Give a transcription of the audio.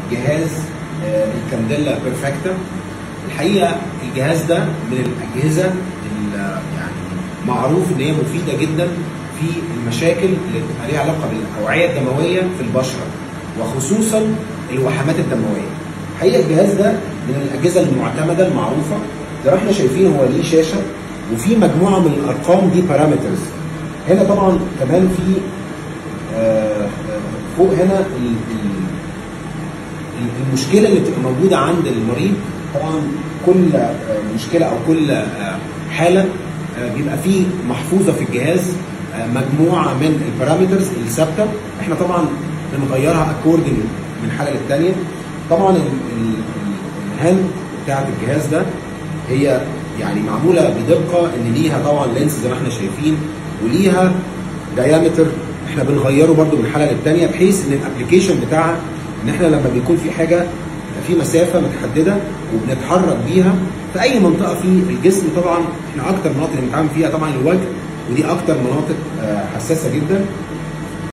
جهاز آه، الكانديلا بيرفكتا الحقيقه الجهاز ده من الاجهزه ال- يعني معروف ان هي مفيده جدا في المشاكل اللي بتبقى ليها علاقه بالاوعيه الدمويه في البشره وخصوصا الوحمات الدمويه. الحقيقه الجهاز ده من الاجهزه المعتمده المعروفه زي ما احنا شايفين هو ليه شاشه وفي مجموعه من الارقام دي بارامترز. هنا طبعا كمان في آه، آه، فوق هنا ال- ال- المشكله اللي بتبقى موجوده عند المريض طبعا كل آه، مشكله او كل آه، حاله آه، بيبقى فيه محفوظه في الجهاز آه، مجموعه من البارامترز الثابته احنا طبعا بنغيرها اكوردنج من حاله للثانيه طبعا ال- ال- ال- الهاند بتاعت الجهاز ده هي يعني معموله بدقه ان ليها طبعا لينس زي ما احنا شايفين وليها دايمتر احنا بنغيره برده من حاله للثانيه بحيث ان الابلكيشن بتاعها ان احنا لما بيكون في حاجه يبقى في مسافه متحدده وبنتحرك بيها في اي منطقه في الجسم طبعا احنا اكتر مناطق اللي بنتعامل فيها طبعا الوجه ودي اكتر مناطق آه، حساسه جدا